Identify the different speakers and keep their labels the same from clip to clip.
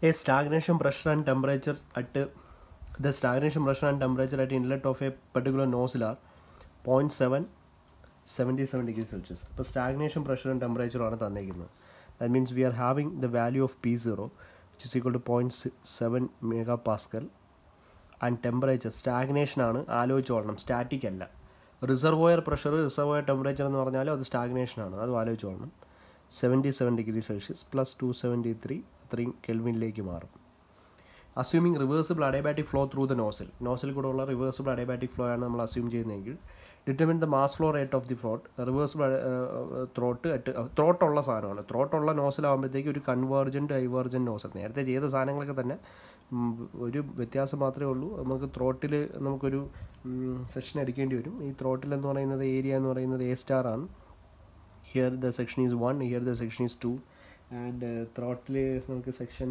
Speaker 1: a stagnation pressure and temperature at uh, the stagnation pressure and temperature at inlet of a particular nozzle are 0.7 77 degree Celsius അപ്പോൾ stagnation പ്രഷറും ടെമ്പറേച്ചറും ആണ് തന്നിരിക്കുന്നത് that means we are having the value of P zero which is equal to point seven mega pascal and temperature stagnation ആണ് ആലോചിച്ചോളണം static അല്ല reservoir pressure reservoir temperature എന്ന് പറഞ്ഞാൽ അത് സ്റ്റാഗ്നേഷൻ ആണ് അത് ആലോചിച്ചോളണം seventy seven degree Celsius plus two seventy three അത്രയും കെൽവിനിലേക്ക് മാറും assuming reversible adiabatic flow through the nozzle nozzle കൂടെ ഉള്ള റിവേഴ്സിബിൾ അഡയബാറ്റിക് ഫ്ലോ ആണ് നമ്മൾ അസ്യൂം ചെയ്യുന്നതെങ്കിൽ determine the mass flow rate of the float reversible throat at ത്രോട്ടുള്ള സാധനമാണ് ത്രോട്ടുള്ള നോസിലാകുമ്പോഴത്തേക്ക് ഒരു കൺവേർജൻറ്റ് ഡൈവേർജൻറ്റ് നോസൽ നേരത്തെ ചെയ്ത സാധനങ്ങളൊക്കെ തന്നെ ഉം, ഒരു വ്യത്യാസം മാത്രമേ ഉള്ളൂ നമുക്ക് ത്രോട്ടിൽ നമുക്കൊരു സെക്ഷൻ എടുക്കേണ്ടി വരും ഈ ത്രോട്ടിൽ എന്ന് പറയുന്നത് ഏരിയ എന്ന് പറയുന്നത് എ സ്റ്റാർ ആണ് here the section is one here the section is two and ത്രോട്ടിൽ നമുക്ക് സെക്ഷൻ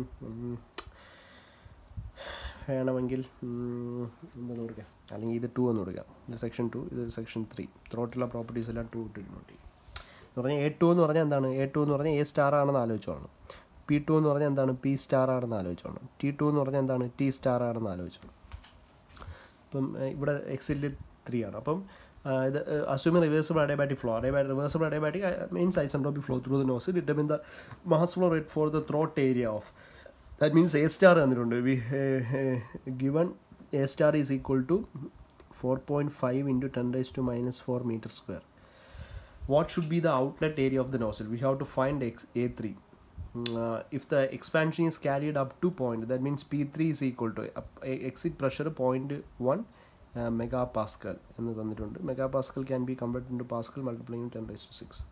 Speaker 1: വേണമെങ്കിൽ ഉം, എന്തെന്ന് കൊടുക്കാം അല്ലെങ്കിൽ ഇത് ടു എന്ന് കൊടുക്കാം ഇത് സെക്ഷൻ ടു ഇത് സെക്ഷൻ ത്രീ ത്രോട്ടിലുള്ള പ്രോപ്പർട്ടീസ് എല്ലാം ടു ഇട്ടിട്ടുണ്ട് എന്ന് പറഞ്ഞാൽ എ ടു എന്ന് പറഞ്ഞാൽ എന്താണ് എ ടു എന്ന് പറഞ്ഞാൽ എ സ്റ്റാർ ആണെന്ന് ആലോചിച്ചോണം പി ടു എന്ന് പറഞ്ഞാൽ എന്താണ് പി സ്റ്റാർ ആണെന്ന് ആലോചിച്ചോണം ടി ടു എന്ന് പറഞ്ഞാൽ എന്താണ് ടി സ്റ്റാർ ആണെന്ന് ആലോചിച്ചോണം അപ്പം ഏഹ്, ഇവിടെ എക്സിൽ ത്രീ ആണ് അപ്പം ആഹ്, ഇത് assuming reversible adiabatic flow adiabatic reversible adiabatic means isentropic flow through the nozzle determine the mass flow rate for the throat area of that means A star തന്നിട്ടുണ്ട് we given A star is equal to four point five into ten raise to minus four metre square what should be the outlet area of the nozzle we have to find x a3 Mm, uh, if the expansion is carried up to point that means p3 is equal to up, e- exit pressure point 1 uh, megapascal എന്ന് തന്നിട്ടുണ്ട് megapascal can be convert into pascal multiplying ten raise to six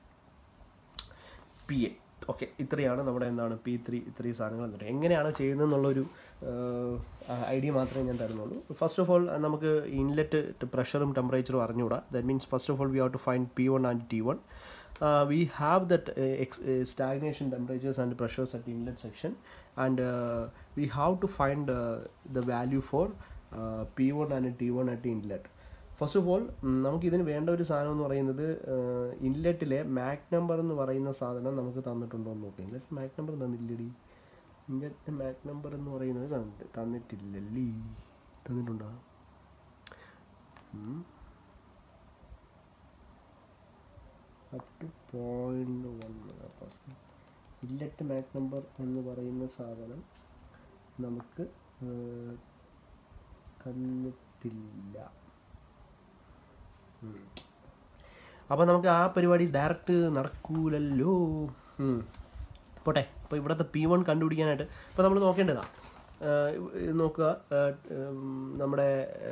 Speaker 1: P A okay ഇത്രയാണ് നമ്മുടെ എന്താണ് P three ഇത്രയും സാധനങ്ങൾ എന്നിട്ട് എങ്ങനെയാണ് ചെയ്യുന്നതെന്നുള്ളൊരു idea മാത്രമേ ഞാൻ തരുന്നുള്ളൂ ഫസ്റ്റ് ഓഫ് ഓൾ നമുക്ക് ഇൻലെറ്റ് പ്രഷറും ടെമ്പറേച്ചറും അറിഞ്ഞുകൂടാ that means first of all we have to find P one and T one we have that stagnation temperatures and pressures at inlet section and we have to find the value for P one and T one at inlet first of all നമുക്ക് ഇതിന് വേണ്ട ഒരു സാധനം എന്ന് പറയുന്നത് ഇൻലെറ്റിലെ Mac number എന്ന് പറയുന്ന സാധനം നമുക്ക് തന്നിട്ടുണ്ടോ എന്ന് നോക്കാം ഇൻലെറ്റ് മാക് നമ്പർ തന്നില്ലടി ഇൻലെറ്റ് മാക് നമ്പർ എന്ന് പറയുന്നത് തന്നിട്ട് തന്നിട്ടില്ലല്ലേ തന്നിട്ടുണ്ടോ up to point one mega pascal inlet Mach number എന്ന് പറയുന്ന സാധനം നമുക്ക് ഏർ, തന്നിട്ടില്ല അപ്പോൾ നമുക്ക് ആ പരിപാടി ഡയറക്റ്റ് നടക്കൂലല്ലോ ഉം. പോട്ടെ അപ്പോൾ ഇവിടുത്തെ പി വൺ കണ്ടുപിടിക്കാനായിട്ട് ഇപ്പോൾ നമ്മൾ നോക്കേണ്ടതാണ് ഇത് നോക്കുക ഏഹ്, ഉം, നമ്മുടെ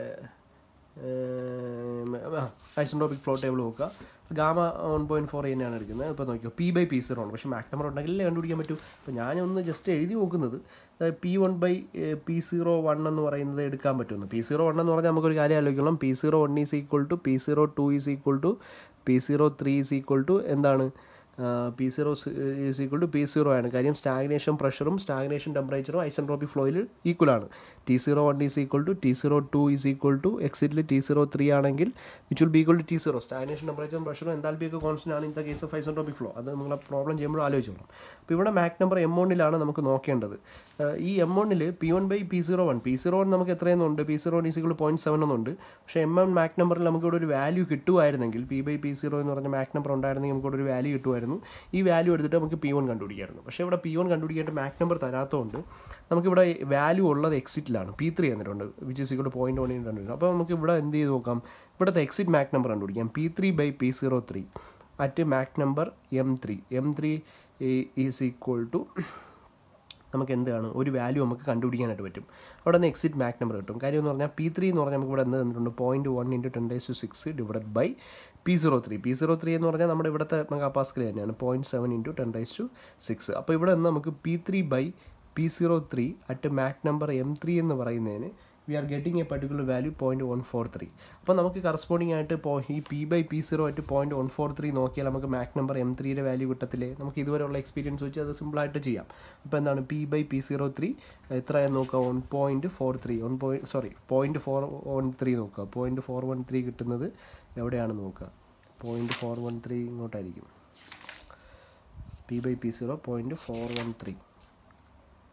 Speaker 1: ഐസൻട്രോപിക് ഫ്ലോ ടേബിൾ നോക്കുക ഗാമ വൺ പോയിൻറ്റ് ഫോർ തന്നെയാണ് എടുക്കുന്നത് ഇപ്പോൾ നോക്കിയോ പി ബൈ പി സീറോ ആണ് പക്ഷേ മാക് നമ്പർ ഉണ്ടെങ്കിലേ കണ്ടുപിടിക്കാൻ പറ്റൂ അപ്പോൾ ഞാനൊന്ന് ജസ്റ്റ് എഴുതി നോക്കുന്നത് P one by P zero one എന്ന് പറയുന്നത് എടുക്കാൻ പറ്റുമെന്ന് പി സീറോ വൺ എന്ന് പറഞ്ഞാൽ നമുക്കൊരു കാര്യം ആലോചിക്കണം P zero one is equal to P zero two is equal to P zero three is equal to എന്താണ് P zero is equal to P zero ആണ് കാര്യം സ്റ്റാഗ്നേഷൻ പ്രഷറും സ്റ്റാഗ്നേഷൻ ടെമ്പറേച്ചറും ഐസൻട്രോപിക് ഫ്ലോയിൽ ഈക്വൽ ആണ് T zero one is equal to T zero two is equal to എക്സിറ്റിൽ T zero three ആണെങ്കിൽ which will be equal to T zero stagnation ടെമ്പറേച്ചറും പ്രഷറും എന്താൽബി ഒക്കെ കോൺസ്റ്റന്റ് ആണ് in the case of isentropic flow അത് നിങ്ങൾ പ്രോബ്ലം ചെയ്യുമ്പോൾ ആലോചിച്ചോളാം അപ്പോൾ ഇവിടെ മാക് നമ്പർ എം വണ്ണിലാണ് നമുക്ക് നോക്കേണ്ടത് ഏഹ് ഈ എം വണ്ണിൽ P one by P zero one P zero one നമുക്ക് എത്രയെന്നുണ്ട് P zero one is equal point seven എന്നുണ്ട് പക്ഷേ എം എം മാക് നമ്പറിൽ നമുക്ക് ഇവിടെ ഒരു വാല്യൂ കിട്ടുമായിരുന്നെങ്കിൽ പി ബൈ പി സീറോ എന്ന് പറഞ്ഞ മാക് നമ്പർ ഉണ്ടായിരുന്നെങ്കിൽ നമുക്ക് ഇവിടെ ഒരു വാല്യൂ കിട്ടുമായിരുന്നു ഈ വാല്യൂ എടുത്തിട്ട് നമുക്ക് പി വൺ കണ്ടുപിടിക്കായിരുന്നു പക്ഷേ ഇവിടെ പി വൺ കണ്ടുപിടിക്കാനായിട്ട് മാക് നമ്പർ തരാത്തതുകൊണ്ട് നമുക്കിവിടെ വാല്യൂ ഉള്ളത് എക്സിറ്റിലാണ് പി ത്രീ എന്നിട്ടുണ്ട് which is equal point one കണ്ടുപിടിക്കും അപ്പോൾ നമുക്ക് ഇവിടെ എന്ത് ചെയ്ത് നോക്കാം ഇവിടുത്തെ എക്സിറ്റ് മാക് നമ്പർ കണ്ടുപിടിക്കാം P three by P zero three at Mach number M three M three is equal to നമുക്ക് എന്താണ് ഒരു വാല്യൂ നമുക്ക് കണ്ടുപിടിക്കാനായിട്ട് പറ്റും അവിടെ നിന്ന് എക്സിറ്റ് മാക് നമ്പർ കിട്ടും കാര്യം എന്ന് പറഞ്ഞാൽ പി ത്രീ എന്ന് പറഞ്ഞാൽ നമുക്ക് ഇവിടെ എന്ത് തന്നിട്ടുണ്ട് point one into ten raise to six divide by P zero three P zero three എന്ന് പറഞ്ഞാൽ നമ്മുടെ ഇവിടുത്തെ മെഗാപാസ്കൽ തന്നെയാണ് point seven into ten raise to six അപ്പോൾ ഇവിടെ നിന്ന് നമുക്ക് P three by P zero three at Mach number M three എന്ന് പറയുന്നതിന് we are getting a particular value point one four three അപ്പോൾ നമുക്ക് കറസ്പോണ്ടിങ് ആയിട്ട് ഇപ്പോൾ ഈ പി ബൈ പി സീറോ ആയിട്ട് പോയിന്റ് വൺ ഫോർ ത്രീ നോക്കിയാൽ നമുക്ക് മാക് നമ്പർ എം ത്രീയുടെ വാല്യൂ കിട്ടത്തില്ലേ നമുക്ക് ഇതുവരെയുള്ള എക്സ്പീരിയൻസ് വെച്ച് അത് സിമ്പിളായിട്ട് ചെയ്യാം അപ്പോൾ എന്താണ് P by P zero three എത്രയാണെന്ന് നോക്കുക one point four three one point sorry point four one three നോക്കുക പോയിന്റ് ഫോർ വൺ ത്രീ കിട്ടുന്നത് എവിടെയാണ് നോക്കുക പോയിന്റ് ഫോർ വൺ ത്രീ ഇങ്ങോട്ടായിരിക്കും P by P zero point four one three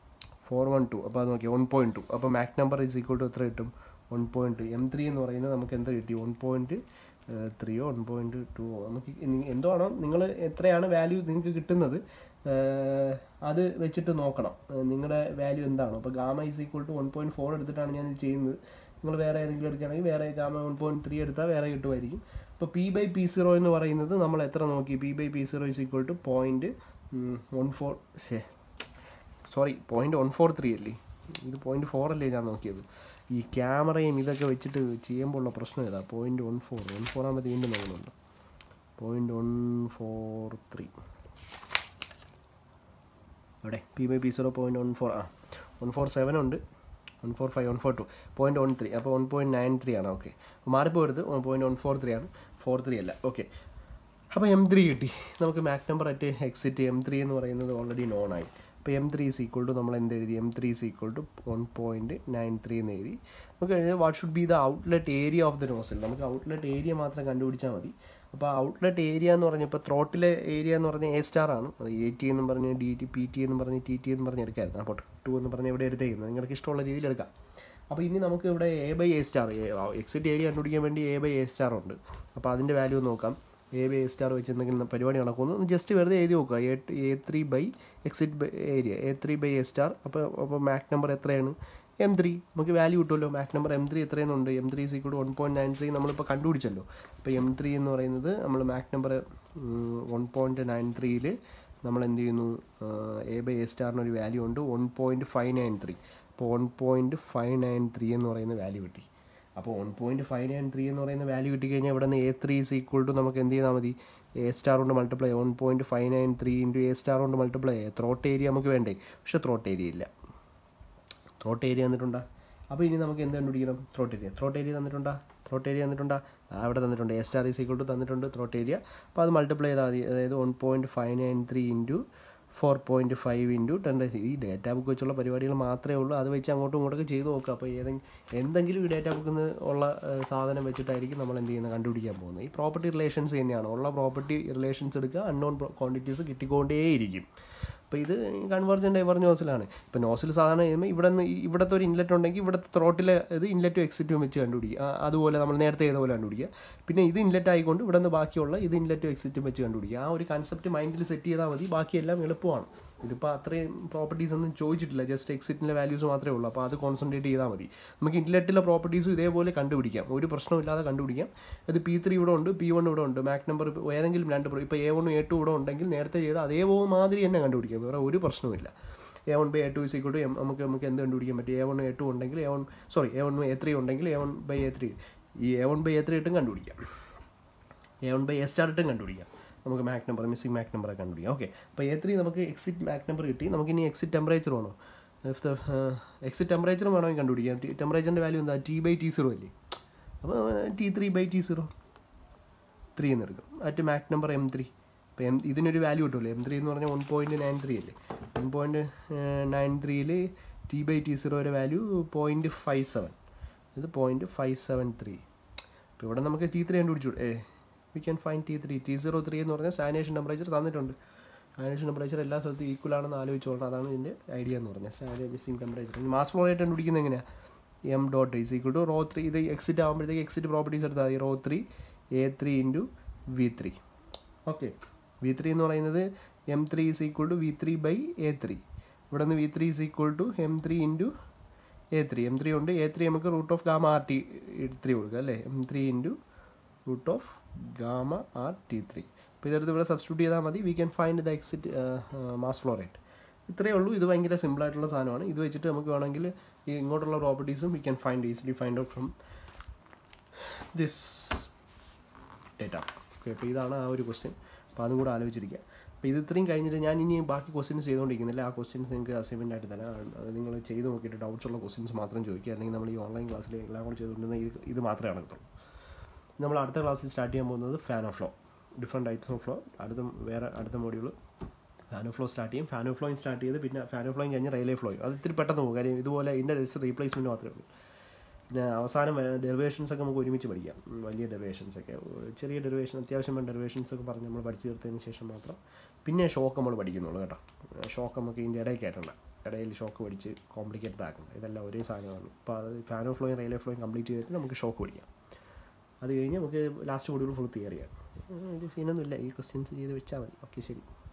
Speaker 1: four one two അപ്പോൾ അത് നോക്കി വൺ പോയിൻറ്റ് ടു അപ്പോൾ Mach number is equal to എത്ര കിട്ടും വൺ പോയിൻറ്റ് എം ത്രീ എന്ന് പറയുന്നത് നമുക്ക് എന്ത് കിട്ടി വൺ പോയിൻറ്റ് ത്രീയോ വൺ പോയിൻറ്റ് ടു നമുക്ക് ഇനി എന്തോ ആണോ നിങ്ങൾ എത്രയാണ് വാല്യൂ നിങ്ങൾക്ക് കിട്ടുന്നത് ഏഹ്, അത് വെച്ചിട്ട് നോക്കണം ഏഹ്, നിങ്ങളുടെ വാല്യൂ എന്താണോ അപ്പോൾ gamma is equal to one point four എടുത്തിട്ടാണ് ഞാൻ ഇത് ചെയ്യുന്നത് നിങ്ങൾ വേറെ ഏതെങ്കിലും എടുക്കുകയാണെങ്കിൽ വേറെ ഗാമ വൺ പോയിൻറ്റ് ത്രീ എടുത്താൽ വേറെ കിട്ടുമായിരിക്കും അപ്പോൾ പി ബൈ പി സീറോ എന്ന് പറയുന്നത് നമ്മൾ എത്ര നോക്കി P by P zero is equal to point one four ശേ sorry point one four three അല്ലേ ഇത് പോയിൻറ്റ് ഫോർ അല്ലേ ഞാൻ നോക്കിയത് ഈ ക്യാമറയും ഇതൊക്കെ വെച്ചിട്ട് ചെയ്യുമ്പോൾ ഉള്ള പ്രശ്നം ഏതാ point one four one four ആകുമ്പോൾ വീണ്ടും നോക്കുന്നുണ്ട് പോയിൻറ്റ് വൺ ഫോർ ത്രീ അവിടെ P by P zero point one four ആ വൺ ഫോർ സെവൻ ഉണ്ട് one four five one four two point one three അപ്പോൾ വൺ പോയിൻറ്റ് നയൻ ത്രീ ആണ് okay മാറിപ്പോരുത് one point one four three ആണ് four three അല്ല okay അപ്പോൾ M three കിട്ടി നമുക്ക് Mach number at exit M three എന്ന് പറയുന്നത് ഓൾറെഡി നോൺ ആയി അപ്പോൾ M three is equal to നമ്മൾ എന്ത് എഴുതി M three is equal to one point nine three എന്ന് എഴുതി നമുക്ക് എഴുതി what should be the outlet area of the nozzle നമുക്ക് ഔട്ട്ലെറ്റ് ഏരിയ മാത്രം കണ്ടുപിടിച്ചാൽ മതി അപ്പോൾ ഔട്ട്ലെറ്റ് ഏരിയ എന്ന് പറഞ്ഞാൽ ഇപ്പോൾ ത്രോട്ടിലെ ഏരിയ എന്ന് പറഞ്ഞാൽ എ സ്റ്റാർ ആണ് അത് എ ടി എന്നും പറഞ്ഞ് ഡി ടി പി ടി എന്നും പറഞ്ഞ് ടി ടി എന്നും പറഞ്ഞ് എടുക്കായിരുന്നു അപ്പോൾ ടു എന്ന് പറഞ്ഞ് ഇവിടെ എടുത്തേക്കുന്നത് നിങ്ങൾക്ക് ഇഷ്ടമുള്ള രീതിയിൽ എടുക്കാം അപ്പോൾ ഇനി നമുക്ക് ഇവിടെ A by A star exit area കണ്ടുപിടിക്കാൻ വേണ്ടി എ ബൈ എ സ്റ്റാർ ഉണ്ട് അപ്പോൾ അതിൻ്റെ വാല്യൂ നോക്കാം എ ബൈ എ സ്റ്റാർ വെച്ച് എന്തെങ്കിലും പരിപാടി നടക്കുമെന്ന് ജസ്റ്റ് വെറുതെ എഴുതി നോക്കുക A A three by exit by area A three by A star അപ്പോൾ അപ്പോൾ മാക് നമ്പർ എത്രയാണ് എം ത്രീ നമുക്ക് വാല്യൂ കിട്ടുമല്ലോ മാക് നമ്പർ എം ത്രീ എത്രയെന്നുണ്ട് എം ത്രീ സീക്കൂട് വൺ പോയിൻറ്റ് നയൻ ത്രീ നമ്മളിപ്പോൾ കണ്ടുപിടിച്ചല്ലോ അപ്പോൾ എം ത്രീ എന്ന് പറയുന്നത് നമ്മൾ Mach number one point nine ത്രീയിൽ നമ്മൾ എന്ത് ചെയ്യുന്നു എ ബൈ എ സ്റ്റാറിന് ഒരു വാല്യൂ ഉണ്ട് one point five nine three അപ്പോൾ one point five nine three എന്ന് പറയുന്ന വാല്യൂ കിട്ടി അപ്പോൾ one point five nine three എന്ന് പറയുന്ന വാല്യൂ കിട്ടിക്കഴിഞ്ഞാൽ ഇവിടെ നിന്ന് A three is equal to നമുക്ക് എന്ത് ചെയ്താൽ മതി എ സ്റ്റാർ കൊണ്ട് multiply one point five nine three into A star കൊണ്ട് മൾട്ടിപ്ലൈ ത്രോട്ട് ഏരിയ നമുക്ക് വേണ്ടേ പക്ഷേ ത്രോട്ട് ഏരിയ ഇല്ല ത്രോട്ട് ഏരിയ തന്നിട്ടുണ്ടാ അപ്പോൾ ഇനി നമുക്ക് എന്ത് കണ്ടുപിടിക്കണം ത്രോട്ട് ഏരിയ ത്രോട്ട് ഏരിയ തന്നിട്ടുണ്ടാ ത്രോട്ട് ഏരിയ തന്നിട്ടുണ്ടാ ആ, അവിടെ തന്നിട്ടുണ്ട് A star is equal to തന്നിട്ടുണ്ട് ത്രോട്ട് ഏരിയ അപ്പോൾ അത് മൾട്ടിപ്ലൈ ചെയ്താൽ മതി അതായത് one point five nine three into four point five into ten ഈ ഡേറ്റ ബുക്ക് വെച്ചുള്ള പരിപാടികൾ മാത്രമേ ഉള്ളൂ അത് വെച്ച് അങ്ങോട്ടും ഇങ്ങോട്ടൊക്കെ ചെയ്ത് നോക്കുക അപ്പോൾ ഏതെങ്കിലും എന്തെങ്കിലും ഈ ഡേറ്റ ബുക്കിൽ നിന്ന് ഉള്ള ഏഹ്, സാധനം വെച്ചിട്ടായിരിക്കും നമ്മൾ എന്ത് ചെയ്യുന്നത് കണ്ടുപിടിക്കാൻ പോകുന്നത് ഈ പ്രോപ്പർട്ടി റിലേഷൻസ് തന്നെയാണ് ഉള്ള പ്രോപ്പർട്ടി റിലേഷൻസ് എടുക്കുക അൺനോൺ ക്വാണ്ടിറ്റീസ് കിട്ടിക്കൊണ്ടേയിരിക്കും അപ്പോൾ ഇത് കൺവേർജൻ ഡൈവർ നോസിലാണ് ഇപ്പോൾ നോസിൽ സാധാരണ ചെയ്യുമ്പോൾ ഇവിടെ നിന്ന് ഇവിടുത്തെ ഒരു ഇൻലെറ്റ് ഉണ്ടെങ്കിൽ ഇവിടുത്തെ ത്രോട്ടിലെ ഇത് ഇൻലെറ്റും എക്സിറ്റും വെച്ച് കണ്ടുപിടിക്കുക ആ, അതുപോലെ നമ്മൾ നേരത്തെ ചെയ്ത പോലെ കണ്ടുപിടിക്കുക പിന്നെ ഇത് ഇൻലെറ്റ് ആയിക്കൊണ്ട് ഇവിടെ നിന്ന് ബാക്കിയുള്ള ഇത് ഇൻലെറ്റും എക്സിറ്റും വെച്ച് കണ്ടുപിടിക്കുക ആ ഒരു കൺസെപ്റ്റ് മൈൻഡിൽ സെറ്റ് ചെയ്താൽ മതി ബാക്കിയെല്ലാം എളുപ്പമാണ് ഇതിപ്പോൾ അത്രയും പ്രോപ്പർട്ടീസ് ഒന്നും ചോദിച്ചിട്ടില്ല ജസ്റ്റ് എക്സിറ്റിൻ്റെ വാല്യൂസ് മാത്രമേ ഉള്ളൂ അപ്പോൾ അത് കോൺസെൻട്രേറ്റ് ചെയ്താൽ മതി നമുക്ക് ഇൻലെറ്റിലെ പ്രോപ്പർട്ടീസും ഇതേപോലെ കണ്ടുപിടിക്കാം ഒരു പ്രശ്നമില്ലാതെ കണ്ടുപിടിക്കാം ഇത് പി ത്രീ ഇവിടെ ഉണ്ട് പി വൺ ഇവിടെ ഉണ്ട് മാക് നമ്പർ ഏതെങ്കിലും രണ്ട് ഇപ്പോൾ എ വണ്ണും എ ടു ഇവിടെ ഉണ്ടെങ്കിൽ നേരത്തെ ചെയ്ത അതേ മാതിരി തന്നെ കണ്ടുപിടിക്കാം വേറെ ഒരു പ്രശ്നവുമില്ല A one by A two is equal to M നമുക്ക് നമുക്ക് എന്ത് കണ്ടുപിടിക്കാൻ പറ്റും എ വൺ എ ടു ഉണ്ടെങ്കിൽ A one sorry A one A three ഉണ്ടെങ്കിൽ A one by A three ഈ A one by A three ഇട്ടും കണ്ടുപിടിക്കാം A one by A star ഇട്ടും കണ്ടുപിടിക്കാം നമുക്ക് Mach number missing Mach number കണ്ടുപിടിക്കാം okay അപ്പോൾ എ ത്രീ നമുക്ക് എക്സിറ്റ് മാക് നമ്പർ കിട്ടി നമുക്ക് ഇനി എക്സിറ്റ് ടെമ്പറേച്ചർ വേണോ എക്സിറ്റ് ടെമ്പറേച്ചറും വേണമെങ്കിൽ കണ്ടുപിടിക്കാം ടെമ്പറേച്ചറിൻ്റെ വാല്യൂ എന്താ ടി ബൈ ടി സീറോ അല്ലേ അപ്പോൾ T three by T zero three എന്ന് എടുക്കും at Mach number M three ഇപ്പോൾ എം ഇതിനൊരു വാല്യൂ കിട്ടുമല്ലോ എം ത്രീ എന്ന് പറഞ്ഞാൽ വൺ പോയിൻറ്റ് നയൻ ത്രീ അല്ലേ വൺ പോയിൻറ്റ് നയൻ ത്രീയിൽ ടി ബൈ ടി സീറോയുടെ വാല്യൂ പോയിൻറ്റ് ഫൈവ് സെവൻ ഇത് പോയിൻറ്റ് ഫൈവ് സെവൻ ത്രീ അപ്പോൾ ഇവിടെ നമുക്ക് ടി ത്രീ കണ്ടുപിടിച്ചു ഏ we can find T three T zero three എന്ന് പറഞ്ഞാൽ സാനിറ്റേഷൻ ടെമ്പറേച്ചർ തന്നിട്ടുണ്ട് സാനിറ്റേഷൻ ടെമ്പറേച്ചർ എല്ലാ സ്ഥലത്തും ഈക്വൽ ആണെന്ന് ആലോചിച്ചോളണം അതാണ് ഇതിൻ്റെ ഐഡിയ എന്ന് പറഞ്ഞാൽ stagnation temperature mass flow rate കണ്ടുപിടിക്കുന്നത് എങ്ങനെയാണ് M dot is equal to rho three ഇത് എക്സിറ്റ് ആകുമ്പോഴത്തേക്ക് എക്സിറ്റ് പ്രോപ്പർട്ടീസ് എടുത്താൽ മതി rho three A three into V three okay V three എന്ന് പറയുന്നത് M three is equal to V three by A three ഇവിടെ നിന്ന് V three is equal to M three into A three M three ഉണ്ട് A three നമുക്ക് root of gamma R T three കൊടുക്കുക അല്ലേ M three into root of gamma R T three അപ്പോൾ ഇതെടുത്ത് ഇവിടെ substitute ചെയ്താൽ മതി we can find the exit mass flow rate ഇത്രയേ ഉള്ളൂ ഇത് ഭയങ്കര സിമ്പിളായിട്ടുള്ള സാധനമാണ് ഇത് വെച്ചിട്ട് നമുക്ക് വേണമെങ്കിൽ ഈ ഇങ്ങോട്ടുള്ള പ്രോപ്പർട്ടീസും we can find easily find out from this data okay അപ്പോൾ ഇതാണ് ആ ഒരു ക്വസ്റ്റ്യൻ അപ്പോൾ അതും കൂടെ ആലോചിച്ചിരിക്കുക അപ്പോൾ ഇത് ഇത്രയും കഴിഞ്ഞിട്ട് ഞാൻ ഇനി ബാക്കി ക്വസ്റ്റ്യൻസ് ചെയ്തുകൊണ്ടിരിക്കുന്നില്ല ആ ക്വസ്റ്റ്യൻസ് നിങ്ങൾക്ക് അസൈൻമെൻ്റ് ആയിട്ട് തരാം അത് നിങ്ങൾ ചെയ്ത് നോക്കിയിട്ട് ഡൗട്ട്സ് ഉള്ള ക്വസ്റ്റ്യൻസ് മാത്രം ചോദിക്കുക അല്ലെങ്കിൽ നമ്മൾ ഈ ഓൺലൈൻ ക്ലാസ്സിൽ എല്ലാം കൂടെ ചെയ്തുകൊണ്ടിരുന്ന ഇത് ഇത് മാത്രമേ നടക്കത്തുള്ളൂ നമ്മൾ അടുത്ത ക്ലാസ്സിൽ സ്റ്റാർട്ട് ചെയ്യാൻ പോകുന്നത് Fanno flow different types of flow അടുത്ത വേറെ അടുത്ത module Fanno flow start ചെയ്യും ഫാൻ ഓഫ് ഫ്ലോയും സ്റ്റാർട്ട് ചെയ്ത് പിന്നെ ഫാൻ ഓഫ് ഫ്ലോയും കഴിഞ്ഞ് റെയിലേ ഫ്ലോയും അത് ഇത്തിരി പെട്ടെന്ന് പോകും കാര്യം ഇതുപോലെ ഇതിൻ്റെ റീപ്ലേസ്മെൻറ്റ് മാത്രമേ ഉള്ളൂ പിന്നെ അവസാനം ഡെറിവേഷൻസ് ഒക്കെ നമുക്ക് ഒരുമിച്ച് പഠിക്കാം ഉം, വലിയ ഡെറിവേഷൻസ് ഒക്കെ ഏഹ് ചെറിയ ഡെറിവേഷൻ അത്യാവശ്യം വേണ്ട ഡെറിവേഷൻസ് ഒക്കെ പറഞ്ഞ് നമ്മൾ പഠിച്ചു തീർത്തതിന് ശേഷം മാത്രം പിന്നെ ഷോക്ക് നമ്മൾ പഠിക്കുന്നുള്ളൂ കേട്ടോ ഷോക്ക് നമുക്ക് ഇതിൻ്റെ ഇടയ്ക്ക് ആയിട്ടുണ്ട് ഇടയിൽ ഷോക്ക് പഠിച്ച് കോംപ്ലിക്കേറ്റഡ് ആക്കുന്നത് ഇതെല്ലാം ഒരേ സാധനമാണ് അപ്പോൾ അത് ഫാനോ ഫ്ലോയും റെയിൽവേ ഫ്ലോയും കംപ്ലീറ്റ് ചെയ്തിട്ട് നമുക്ക് ഷോക്ക് പഠിക്കാം അത് കഴിഞ്ഞ് നമുക്ക് ലാസ്റ്റ് മൊഡ്യൂൾ ഫുൾ തിയറിയാണ് ഇത് സീനൊന്നുമില്ല ഈ ക്വസ്റ്റ്യൻസ് ചെയ്ത് വെച്ചാൽ മതി ഓക്കെ ശരി